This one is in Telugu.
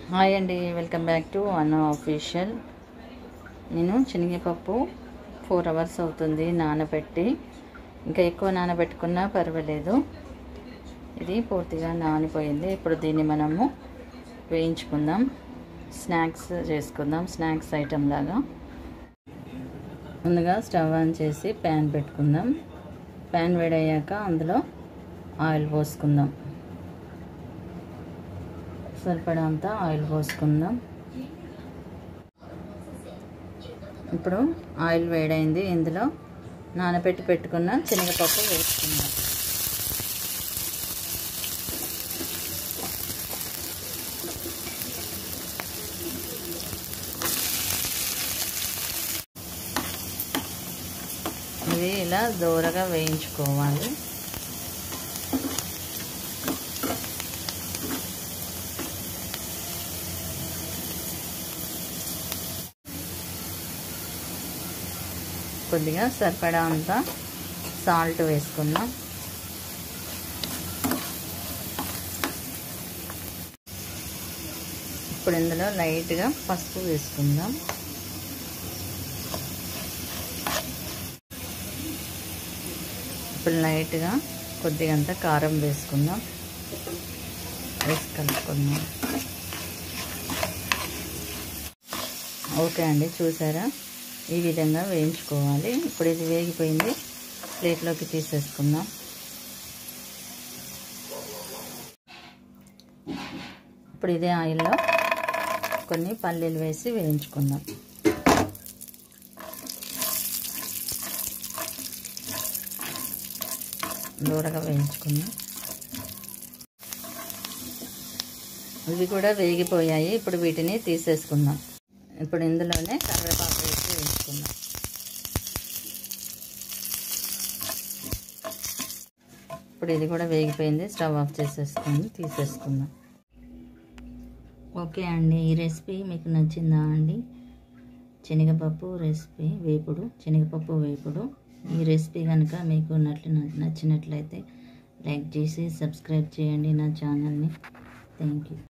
హాయ్ అండి వెల్కమ్ బ్యాక్ టు అన్న ఆఫీషియల్ నేను శనగపప్పు ఫోర్ అవర్స్ అవుతుంది నానబెట్టి ఇంకా ఎక్కువ నానబెట్టుకున్నా పర్వాలేదు ఇది పూర్తిగా నానిపోయింది ఇప్పుడు దీన్ని మనము వేయించుకుందాం స్నాక్స్ చేసుకుందాం స్నాక్స్ ఐటెం లాగా ముందుగా స్టవ్ ఆన్ చేసి ప్యాన్ పెట్టుకుందాం ప్యాన్ వేడయ్యాక అందులో ఆయిల్ పోసుకుందాం సరిపడంత ఆయిల్ పోసుకుందాం ఇప్పుడు ఆయిల్ వేడైంది ఇందులో నానబెట్టి పెట్టుకున్న శనగపప్పు వేసుకుందాం ఇది ఇలా దూరగా వేయించుకోవాలి కొద్దిగా సరిపడా అంత సాల్ట్ వేసుకుందాం ఇప్పుడు ఇందులో లైట్గా పసుపు వేసుకుందాం ఇప్పుడు లైట్గా కొద్దిగా అంత కారం వేసుకుందాం వేసి కలుపుకుందాం ఓకే అండి చూసారా ఈ విధంగా వేయించుకోవాలి ఇప్పుడు ఇది వేగిపోయింది ప్లేట్లోకి తీసేసుకుందాం ఇప్పుడు ఇదే ఆయిల్లో కొన్ని పల్లీలు వేసి వేయించుకుందాం దూరగా వేయించుకుందాం ఇవి కూడా వేగిపోయాయి ఇప్పుడు వీటిని తీసేసుకుందాం ఇప్పుడు ఇందులోనే కరివేపాకు వేసి వేసుకుందాం ఇప్పుడు ఇది కూడా వేగిపోయింది స్టవ్ ఆఫ్ చేసేసుకొని తీసేసుకుందాం ఓకే అండి ఈ రెసిపీ మీకు నచ్చిందా అండి శనగపప్పు రెసిపీ వేపుడు శనగపప్పు వేపుడు ఈ రెసిపీ కనుక మీకు నట్లు నచ్చినట్లయితే లైక్ చేసి సబ్స్క్రైబ్ చేయండి నా ఛానల్ని థ్యాంక్ యూ